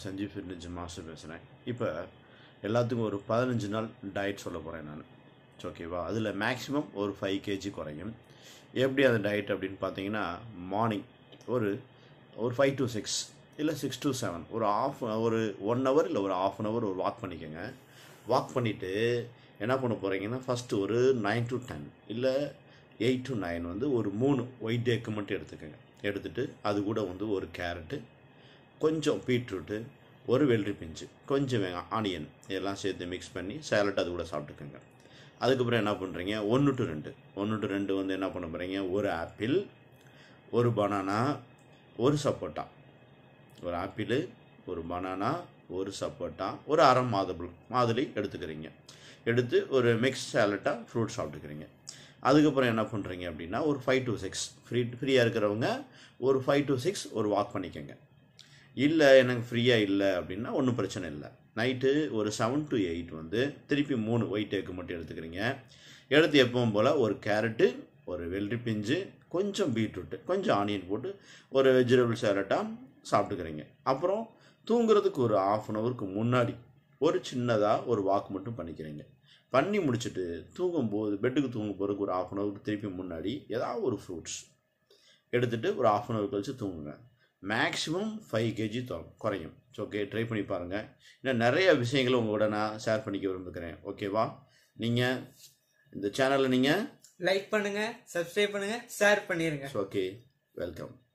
Sanjeev fitness master பேசுகிறேன் இப்போ எல்லாத்துக்கும் ஒரு பதினஞ்சு நாள் டயட் சொல்ல போகிறேன் நான் ஓகேவா அதில் மேக்ஸிமம் ஒரு ஃபைவ் கேஜி குறையும் எப்படி அந்த டயட் அப்படின்னு பார்த்தீங்கன்னா மார்னிங் ஒரு ஒரு ஃபைவ் டு சிக்ஸ் இல்லை சிக்ஸ் டு செவன் ஒரு ஆஃப் ஒரு ஒன் ஹவர் இல்லை ஒரு ஆஃப் அன் ஹவர் ஒரு வாக் பண்ணிக்கோங்க வாக் பண்ணிவிட்டு என்ன பண்ண போகிறீங்கன்னா ஃபஸ்ட்டு ஒரு நைன் டு டென் இல்லை எயிட் டு நைன் வந்து ஒரு மூணு ஒயிட் டேக்கு மட்டும் எடுத்துக்கோங்க எடுத்துகிட்டு அது கூட வந்து ஒரு கேரட்டு கொஞ்சம் பீட்ரூட்டு ஒரு வெள்ளரி பிஞ்சு கொஞ்சம் வெங்காயம் ஆனியன் இதெல்லாம் சேர்த்து மிக்ஸ் பண்ணி சேலட் அது கூட சாப்பிட்டுக்கோங்க அதுக்கப்புறம் என்ன பண்ணுறீங்க ஒன்று டு ரெண்டு ஒன்று டு ரெண்டு வந்து என்ன பண்ண போகிறீங்க ஒரு ஆப்பிள் ஒரு பனானா ஒரு சப்போட்டா ஒரு ஆப்பிள் ஒரு பனானா ஒரு சப்போட்டா ஒரு அரை மாதுளை மாதுளை எடுத்துக்கிறீங்க எடுத்து ஒரு மிக்ஸ் சேலட்டாக ஃப்ரூட் சாப்பிட்டுக்கிறீங்க அதுக்கப்புறம் என்ன பண்ணுறீங்க அப்படின்னா ஒரு ஃபைவ் டு சிக்ஸ் ஃப்ரீ ஃப்ரீயாக இருக்கிறவங்க ஒரு ஃபைவ் டு சிக்ஸ் ஒரு வாக் பண்ணிக்கோங்க இல்லை எனக்கு ஃப்ரீயாக இல்லை அப்படின்னா ஒன்றும் பிரச்சனை இல்லை நைட்டு ஒரு செவன் டு எயிட் வந்து திருப்பி மூணு ஒயிட் எக்கு மட்டும் எடுத்துக்கிறீங்க எடுத்து எப்பவும் போல் ஒரு கேரட்டு ஒரு வெள்ளரி பிஞ்சு கொஞ்சம் பீட்ரூட்டு கொஞ்சம் ஆனியன் போட்டு ஒரு வெஜிடபிள் சேலட்டாக சாப்பிட்டுக்கிறீங்க அப்புறம் தூங்குறதுக்கு ஒரு ஆஃப் அன் ஹவருக்கு முன்னாடி ஒரு சின்னதாக ஒரு வாக் மட்டும் பண்ணிக்கிறீங்க பண்ணி முடிச்சுட்டு தூங்கும்போது பெட்டுக்கு தூங்க போகிறதுக்கு ஒரு ஆஃப் அன் ஹவருக்கு திருப்பி முன்னாடி ஏதாவது ஒரு ஃப்ரூட்ஸ் எடுத்துகிட்டு ஒரு ஆஃப் அன் ஹவர் கழிச்சு தூங்குங்க மேக்ஸிமம் ஃபைவ் கேஜி குறையும் ஓகே ட்ரை பண்ணி பாருங்கள் இன்னும் நிறைய விஷயங்களை உங்களோட நான் ஷேர் பண்ணிக்க விரும்புகிறேன் ஓகேவா நீங்கள் இந்த சேனலை நீங்கள் லைக் பண்ணுங்க சப்ஸ்கிரைப் பண்ணுங்க ஷேர் பண்ணிருங்க ஓகே வெல்கம்